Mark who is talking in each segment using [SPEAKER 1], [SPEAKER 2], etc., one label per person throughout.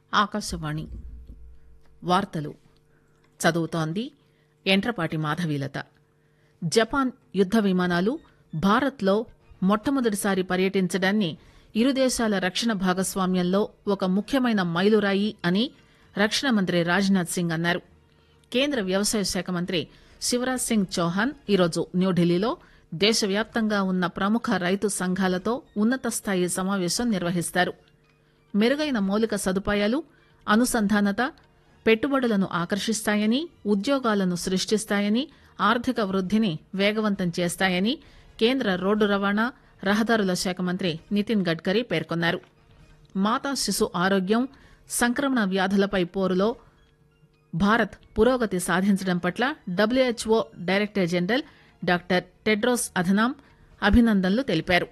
[SPEAKER 1] ఆకాశవాణి వార్తలు చదువుతోంది ఎంట్రపాటి మాధవీలత జపాన్ యుద్ద విమానాలు భారత్లో మొట్టమొదటిసారి పర్యటించడాన్ని ఇరు దేశాల రక్షణ భాగస్వామ్యంలో ఒక ముఖ్యమైన మైలురాయి అని రక్షణ మంత్రి రాజ్నాథ్ సింగ్ అన్నారు కేంద్ర వ్యవసాయ శాఖ మంత్రి శివరాజ్ సింగ్ చౌహాన్ ఈరోజు న్యూఢిల్లీలో దేశవ్యాప్తంగా ఉన్న ప్రముఖ రైతు సంఘాలతో ఉన్నత స్థాయి సమావేశం నిర్వహిస్తారు మెరుగైన మౌలిక సదుపాయాలు అనుసంధానత పెట్టుబడులను ఆకర్షిస్తాయని ఉద్యోగాలను సృష్టిస్తాయని ఆర్థిక వృద్దిని వేగవంతం చేస్తాయని కేంద్ర రోడ్డు రవాణా రహదారుల శాఖ మంత్రి నితిన్ గడ్కరీ పేర్కొన్నారు మాతా శిశు ఆరోగ్యం సంక్రమణ వ్యాధులపై పోరులో భారత్ పురోగతి సాధించడం పట్ల WHO director general doctor Tedros Adhanom అభినందనలు తెలిపారు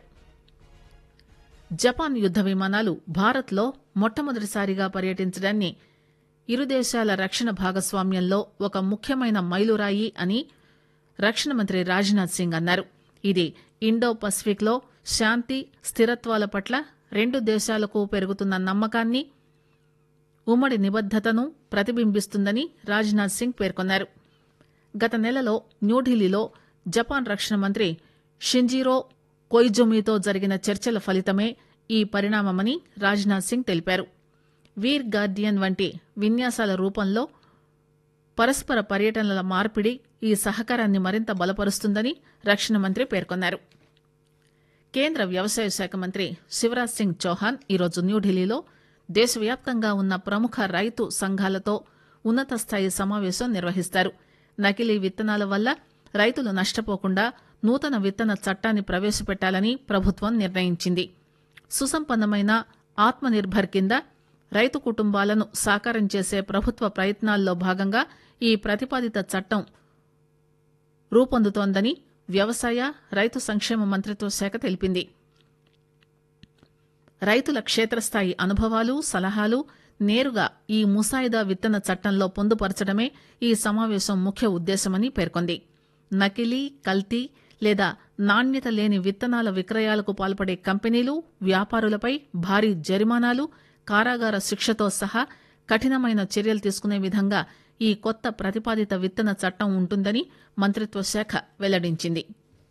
[SPEAKER 1] జపాన్ యుద్ద విమానాలు భారత్లో మొట్టమొదటిసారిగా పర్యటించడాన్ని ఇరు దేశాల రక్షణ భాగస్వామ్యంలో ఒక ముఖ్యమైన మైలురాయి అని రక్షణ మంత్రి రాజ్నాథ్ సింగ్ అన్నారు ఇది ఇండో పసిఫిక్ లో శాంతి స్థిరత్వాల పట్ల రెండు దేశాలకు పెరుగుతున్న నమ్మకాన్ని ఉమ్మడి నిబద్దతను ప్రతిబింబిస్తుందని రాజ్నాథ్ సింగ్ పేర్కొన్నారు గత నెలలో న్యూఢిల్లీలో జపాన్ రక్షణ మంత్రి షింజీరో కొయిజుమితో జరిగిన చర్చల ఫలితమే ఈ పరిణామమని రాజ్నాథ్ సింగ్ తెలిపారు వీర్ గార్డియన్ వంటి విన్యాసాల రూపంలో పరస్పర పర్యటనల మార్పిడి ఈ సహకారాన్ని మరింత బలపరుస్తుందని రక్షణ మంత్రి పేర్కొన్నారు కేంద్ర వ్యవసాయ శాఖ మంత్రి శివరాజ్ సింగ్ చౌహాన్ ఈరోజు న్యూఢిల్లీలో దేశవ్యాప్తంగా ఉన్న ప్రముఖ రైతు సంఘాలతో ఉన్నత స్థాయి సమావేశం నిర్వహిస్తారు నకిలీ విత్తనాల వల్ల రైతులు నష్టపోకుండా నూతన విత్తన చట్టాన్ని ప్రవేశపెట్టాలని ప్రభుత్వం నిర్ణయించింది సుసంపన్నమైన ఆత్మ నిర్భర్ కింద రైతు కుటుంబాలను సాకారం చేసే ప్రభుత్వ ప్రయత్నాల్లో భాగంగా ఈ ప్రతిపాదిత చట్టం రూపొందుతోందని వ్యవసాయ రైతు సంక్షేమ మంత్రిత్వ శాఖ తెలిపింది రైతుల క్షేత్రస్థాయి అనుభవాలు సలహాలు నేరుగా ఈ ముసాయిదా విత్తన చట్టంలో పొందుపరచడమే ఈ సమావేశం ముఖ్య ఉద్దేశమని పేర్కొంది నకిలీ కల్తీ లేదా నాణ్యత లేని విత్తనాల విక్రయాలకు పాల్పడే కంపెనీలు వ్యాపారులపై భారీ జరిమానాలు కారాగార శిక్షతో సహా కఠినమైన చర్యలు తీసుకునే విధంగా ఈ కొత్త ప్రతిపాదిత విత్తన చట్టం ఉంటుందని మంత్రిత్వ శాఖ వెల్లడించింది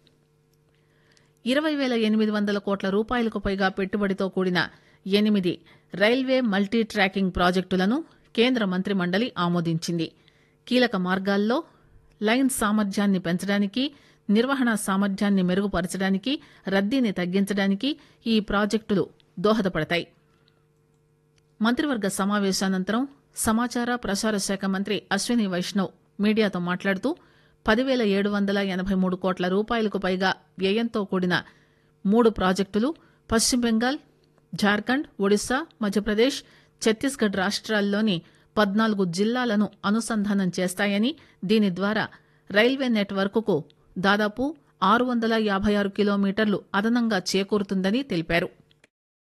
[SPEAKER 1] ఇరవై వేల ఎనిమిది వందల కోట్ల రూపాయలకు పైగా పెట్టుబడితో కూడిన ఎనిమిది రైల్వే మల్టీ ట్రాకింగ్ ప్రాజెక్టులను కేంద్ర మంత్రి మండలి ఆమోదించింది కీలక మార్గాల్లో లైన్ సామర్థ్యాన్ని పెంచడానికి నిర్వహణ సామర్థ్యాన్ని మెరుగుపరచడానికి రద్దీని తగ్గించడానికి ఈ ప్రాజెక్టులు దోహదపడతాయి మంత్రివర్గ సమావేశానంతరం సమాచార ప్రసార శాఖ మంత్రి అశ్విని వైష్ణవ్ మీడియాతో మాట్లాడుతూ పదివేల ఏడు వందల ఎనబై మూడు కోట్ల రూపాయలకు పైగా వ్యయంతో కూడిన మూడు ప్రాజెక్టులు పశ్చిమ బెంగాల్ జార్ఖండ్ ఒడిశా మధ్యప్రదేశ్ ఛత్తీస్గఢ్ రాష్ట్రాల్లోని పద్నాలుగు జిల్లాలను అనుసంధానం చేస్తాయని దీని ద్వారా రైల్వే నెట్వర్క్కు దాదాపు ఆరు వందల యాభై ఆరు కిలోమీటర్లు అదనంగా చేకూరుతుందని తెలిపారు